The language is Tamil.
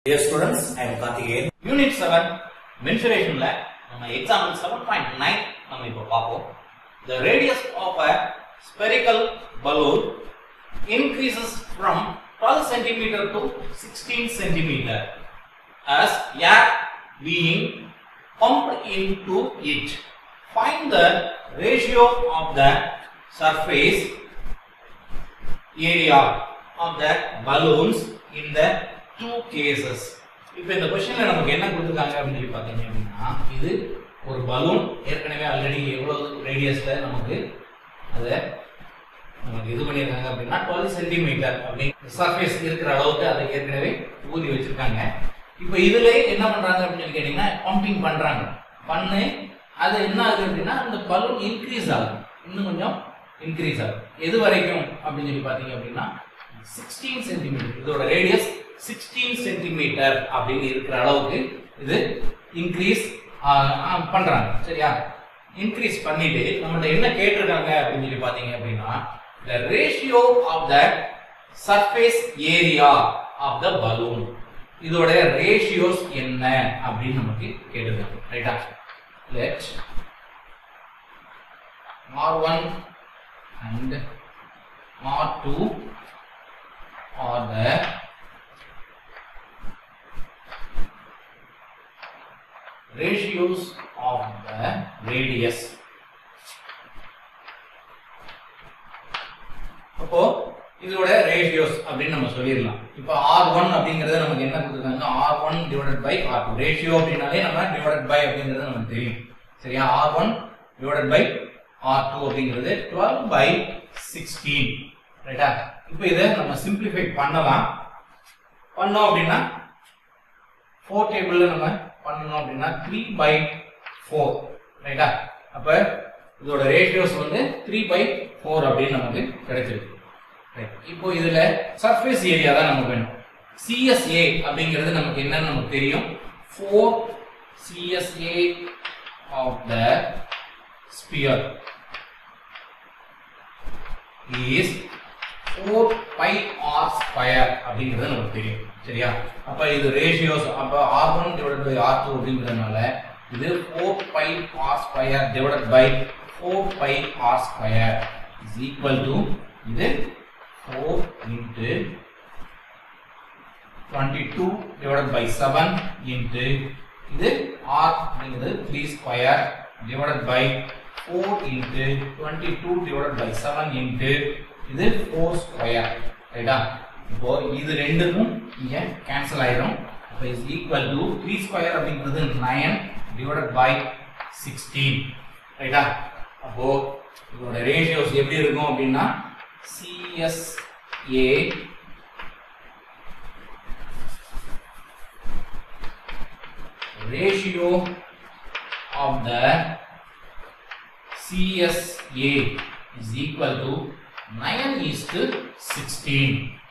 Dear students, I am Karthikeyan. Unit seven மென்சுரேஷன்ல நம்ம எக்ஸாம்பிள் செவன் பாயிண்ட் நைன் நம்ம இப்போ பார்ப்போம் the radius of a spherical balloon increases from twelve centimetre to sixteen centimetre as air being pumped into it. Find the ratio of the surface area of the balloons in the two cases. இப்போ இந்த கொஸ்டின்ல நமக்கு என்ன கொடுத்துருக்காங்க அப்படின்னு சொல்லி பார்த்தீங்க அப்படின்னா இது ஒரு பலூன் ஏற்கனவே ஆல்ரெடி எவ்வளவு ரேடியஸ்ல நமக்கு அதை நமக்கு இது பண்ணியிருக்காங்க அப்படின்னா டுவெல் சென்டிமீட்டர் அப்படின்னு சர்ஃபேஸ் இருக்கிற அளவுக்கு அதை ஏற்கனவே ஊதி வச்சிருக்காங்க இப்போ இதுல என்ன பண்றாங்க அப்படின்னு சொல்லி கேட்டீங்கன்னா பம்பிங் பண்றாங்க பண்ணு அது என்ன ஆகுது அப்படின்னா அந்த பலூன் இன்க்ரீஸ் ஆகும் இன்னும் கொஞ்சம் இன்க்ரீஸ் ஆகும் எது வரைக்கும் அப்படின்னு சொல்லி பார்த்தீங்க அப்படின்னா சிக்ஸ்டீன் சென்டிமீட்டர் இதோட ரேடியஸ் சிக்ஸ்டீன் சென்டிமீட்டர் அப்படின்னு இருக்கிற அளவுக்கு இது இன்க்ரீஸ் பண்றாங்க சரியா இன்க்ரீஸ் பண்ணிட்டு நம்மள்ட்ட என்ன கேட்டிருக்காங்க அப்படின்னு சொல்லி பார்த்தீங்க அப்படின்னா the ratio of the surface area of the balloon இதோட ரேஷியோஸ் என்ன அப்படின்னு நமக்கு கேட்டிருக்காங்க ரைட்டா let R1 and R2 are the ratios of the radius அப்போ இதோட ரேஷியோஸ் அப்படின்னு நம்ம சொல்லிடலாம் இப்போ ஆர் ஒன் அப்படிங்கறது நமக்கு என்ன கொடுத்துருக்காங்க R one divided by R two ratio அப்படின்னாலே நம்ம டிவைடட் பை அப்படிங்கிறது நமக்கு தெரியும் சரியா R one divided by R two அப்படிங்கிறது டுவெல் பை சிக்ஸ்டீன் ரைட்டா இப்போ இதை நம்ம சிம்பிளிஃபை பண்ணலாம் பண்ணோம் அப்படின்னா ஃபோர் டேபிள்ல நம்ம பண்ணணும் அப்படின்னா த்ரீ பை ஃபோர் ரைட்டா அப்ப இதோட ரேஷியோஸ் வந்து த்ரீ பை ஃபோர் அப்படின்னு நமக்கு கிடைச்சிருக்கு ரைட் இப்போ இதுல சர்ஃபேஸ் ஏரியா தான் நமக்கு வேணும் சிஎஸ்ஏ அப்படிங்கிறது நமக்கு என்னன்னு நமக்கு தெரியும் four CSA of the sphere is four pi r square அப்படிங்கிறது நமக்கு தெரியும் சரியா அப்ப இது ரேஷியோஸ் அப்ப r one divide by R two அப்படிங்கிறதுனால இது four pi r square divide by four pi r square is equal to இது four into twenty two divide by seven into இது ஆர் அப்படிங்கிறது three square divide by four into twenty two divide by seven into இது ஃபோர் ஸ்கொயர் ரைட்டா இப்போ இது ரெண்டுக்கும் இங்க கேன்சல் ஆயிரும் அப்போ is equal to three square அப்படிங்கிறது நைன் டிவைட் பை சிக்ஸ்டீன் ரைட்டா அப்போ இதோட ரேஷியோஸ் எப்படி இருக்கும் அப்படின்னா CSA ratio of the CSA is equal to 9 is to 16